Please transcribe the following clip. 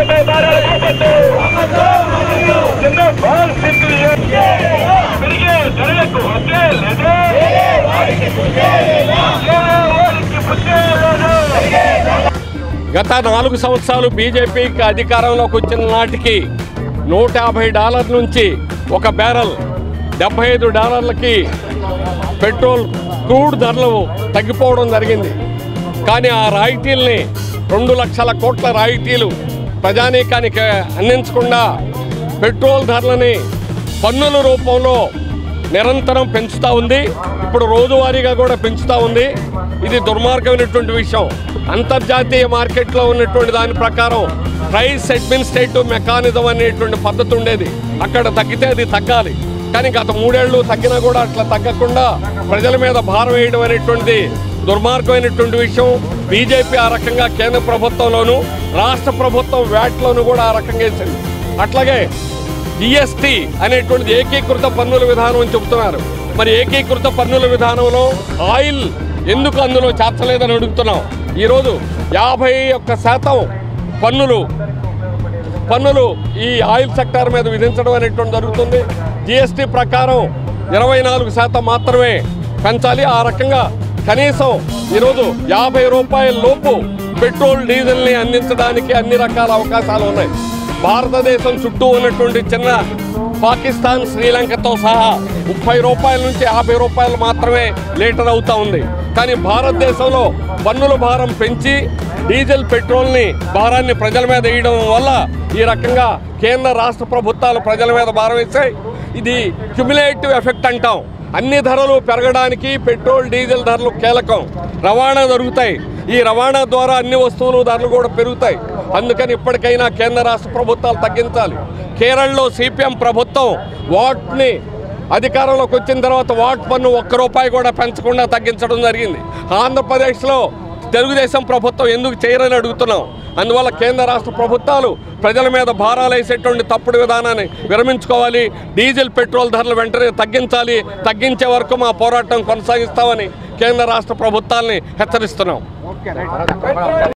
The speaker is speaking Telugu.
డెబ్బై బారాల బాపట్టు చిన్న బాల్ సింధు పెరిగే ధరలకు హద్దే లేదు వారికి బుద్ధే లేదు గత నాలుగు సంవత్సరాలు బీజేపీకి అధికారంలోకి వచ్చిన నాటికి నూట యాభై డాలర్ల నుంచి ఒక బ్యారల్ డెబ్బై ఐదు డాలర్లకి పెట్రోల్ క్రూడ్ ధరలు తగ్గిపోవడం జరిగింది కానీ ఆ రాయితీల్ని రెండు లక్షల కోట్ల రాయితీలు ప్రజానీకానికి అందించకుండా పెట్రోల్ ధరలని పన్నుల రూపంలో నిరంతరం పెంచుతూ ఉంది ఇప్పుడు రోజువారీగా కూడా పెంచుతూ ఉంది ఇది దుర్మార్గమైనటువంటి విషయం అంతర్జాతీయ మార్కెట్లో ఉన్నటువంటి దాని ప్రకారం ప్రైస్ అడ్మినిస్ట్రేటివ్ మెకానిజం అనేటువంటి పద్ధతి ఉండేది అక్కడ తగ్గితే అది తగ్గాలి కానీ గత మూడేళ్లు తగ్గినా కూడా అట్లా తగ్గకుండా ప్రజల మీద భారం వేయడం అనేటువంటిది దుర్మార్గమైనటువంటి విషయం బీజేపీ ఆ రకంగా కేంద్ర ప్రభుత్వంలోను రాష్ట్ర ప్రభుత్వం వ్యాట్లోను కూడా ఆ రకంగా వేసింది అట్లాగే జిఎస్టి అనేటువంటిది ఏకీకృత పన్నుల విధానం అని చెబుతున్నారు మరి ఏకీకృత పన్నుల విధానంలో ఆయిల్ ఎందుకు అందులో చేర్చలేదని అడుగుతున్నాం ఈరోజు యాభై ఒక్క శాతం పన్నులు పన్నులు ఈ ఆయిల్ సెక్టార్ మీద విధించడం అనేటువంటి జరుగుతుంది జిఎస్టి ప్రకారం ఇరవై నాలుగు శాతం మాత్రమే పెంచాలి ఆ రకంగా కనీసం ఈరోజు యాభై రూపాయల లోపు పెట్రోల్ డీజిల్ని అందించడానికి అన్ని రకాల అవకాశాలు ఉన్నాయి భారతదేశం చుట్టూ ఉన్నటువంటి చిన్న పాకిస్తాన్ శ్రీలంకతో సహా ముప్పై రూపాయల నుంచి యాభై రూపాయలు మాత్రమే లీటర్ అవుతా ఉంది కానీ భారతదేశంలో పన్నుల భారం పెంచి డీజిల్ పెట్రోల్ని భారాన్ని ప్రజల మీద వేయడం వల్ల ఈ రకంగా కేంద్ర రాష్ట్ర ప్రభుత్వాలు ప్రజల మీద భారం వేస్తాయి ఇది క్యుములేటివ్ ఎఫెక్ట్ అంటాం అన్ని ధరలు పెరగడానికి పెట్రోల్ డీజిల్ ధరలు కీలకం రవాణా జరుగుతాయి ఈ రవాణా ద్వారా అన్ని వస్తువులు ధరలు కూడా పెరుగుతాయి అందుకని ఇప్పటికైనా కేంద్ర రాష్ట్ర ప్రభుత్వాలు తగ్గించాలి కేరళలో సిపిఎం ప్రభుత్వం వాట్ని అధికారంలోకి వచ్చిన తర్వాత వాట్ పన్ను ఒక్క రూపాయి కూడా పెంచకుండా తగ్గించడం జరిగింది ఆంధ్రప్రదేశ్లో తెలుగుదేశం ప్రభుత్వం ఎందుకు చేయరని అడుగుతున్నాం అందువల్ల కేంద్ర రాష్ట్ర ప్రభుత్వాలు ప్రజల మీద భారాలు వేసేటువంటి తప్పుడు విధానాన్ని విరమించుకోవాలి డీజిల్ పెట్రోల్ ధరలు వెంటనే తగ్గించాలి తగ్గించే వరకు మా పోరాటం కొనసాగిస్తామని కేంద్ర రాష్ట్ర ప్రభుత్వాల్ని హెచ్చరిస్తున్నాం